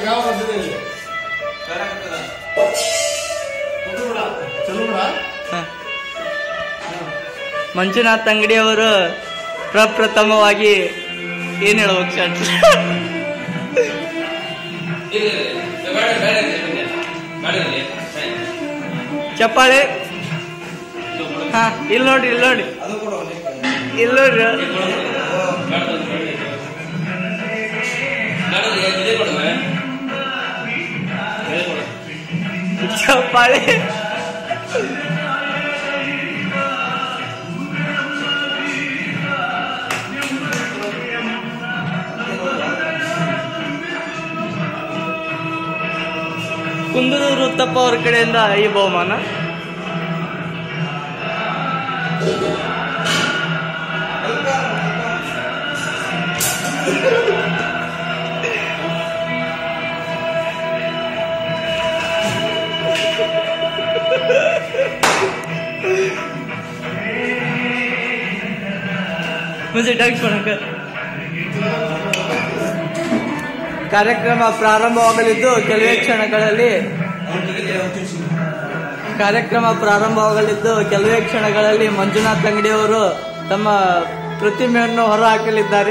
ಯಾವ ರಾಜ್ಯದಲ್ಲಿ ಕೊಟ್ಟು ಬಿಡ ಚಲೋ ಬಿಡ ಹ. ಮಂಜುನಾಥ್ ಅಂಗಡಿಯವರು ಪ್ರಪ್ರಥಮವಾಗಿ ಏನ್ ಹೇಳ್ಬೇಕು ಶಾಂತಿ ಚಪ್ಪಾಳೆ ಹಾ ಇಲ್ಲಿ ನೋಡ್ರಿ ಇಲ್ಲಿ ನೋಡಿ ಇಲ್ಲಿ ನೋಡ್ರಿ ಚಪ್ಪಾಳೆ ಕುಂದೂರು ವೃತ್ತಪ್ಪ ಅವ್ರ ಕಡೆಯಿಂದ ಈ ಬಹುಮಾನ मुझे डग कर ಕಾರ್ಯಕ್ರಮ ಪ್ರಾರಂಭವಾಗಲಿದ್ದು ಕೆಲವೇ ಕ್ಷಣಗಳಲ್ಲಿ ಕಾರ್ಯಕ್ರಮ ಪ್ರಾರಂಭವಾಗಲಿದ್ದು ಕೆಲವೇ ಕ್ಷಣಗಳಲ್ಲಿ ಮಂಜುನಾಥ್ ಅಂಗಡಿಯವರು ತಮ್ಮ ಪ್ರತಿಮೆಯನ್ನು ಹೊರಹಾಕಲಿದ್ದಾರೆ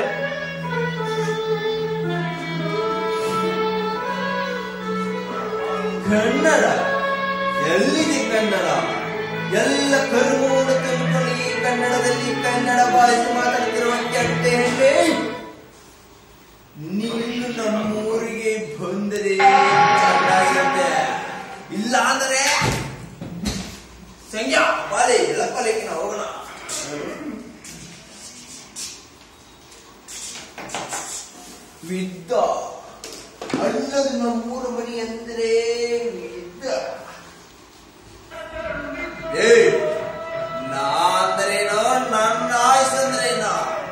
ಕನ್ನಡ ಎಲ್ಲಿದೆ ಕನ್ನಡ ಎಲ್ಲ ಕರುಮೂಡ ತುಂಬಿಕೊಂಡು ಈ ಕನ್ನಡದಲ್ಲಿ ಕನ್ನಡ ಭಾಷೆ ಮಾತಾಡ್ತಿರುವ ಕೆಟ್ಟ ಹೆಣ್ಣೆ ನೀನು ನಮ್ಮೂರಿಗೆ ಬಂದರೆ ಚೆನ್ನಾಗಿರುತ್ತೆ ಇಲ್ಲ ಅಂದರೆ ಸಂಜ್ಞಾ ಬಾಲೆ ಎಲ್ಲ ಪಾಲೇಕಿನ ಹೋಗೋಣ ವಿದ್ದ ಅಲ್ಲದು ನಮ್ಮೂರ ಮನಿ ಅಂದರೆ ವಿದ್ದ ಏ ನಾ ಅಂದ್ರೇನೋ ನನ್ನ ಆಯ್ಸ್ ಅಂದ್ರೇನೋ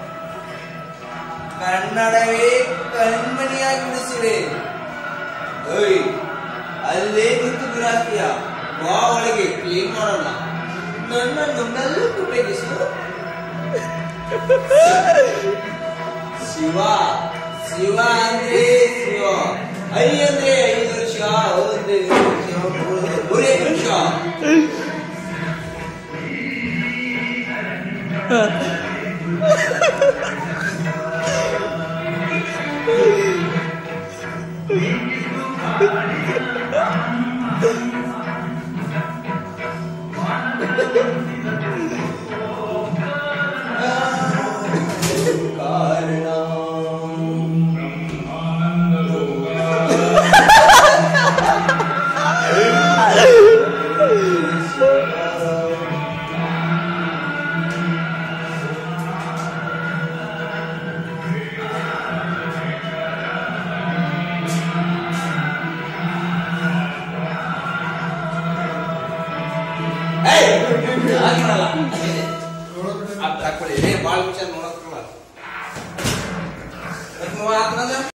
ಕನ್ನಡವೇ ಕಣ್ಮಣಿಯಾಗಿ ಬಿಡಿಸಿವೆ ಓಯ್ ಅಲ್ಲೇ ನಿಂತು ಬಿಡಾಕ್ತೀಯ ವಾ ಒಳಗೆ ಕ್ಲೀನ್ ಮಾಡೋಣ ನನ್ನನ್ನು ಮೆಲ್ಲಕ್ಕೆ ಉಪಯೋಗಿಸು ಶಿವ ಶಿವ ಅಂದ್ರೆ ಶಿವ ಐ ಅಂದ್ರೆ ಐದು ವರ್ಷ ಅಂದ್ರೆ ಏಳು ವರ್ಷ ಮೂರೇ ವರ್ಷ ಹಾಕೊಳ್ಳಿ ಭಾಳ ವಿಚಾರ ನೋಡಕ್ಕಲ್ಲ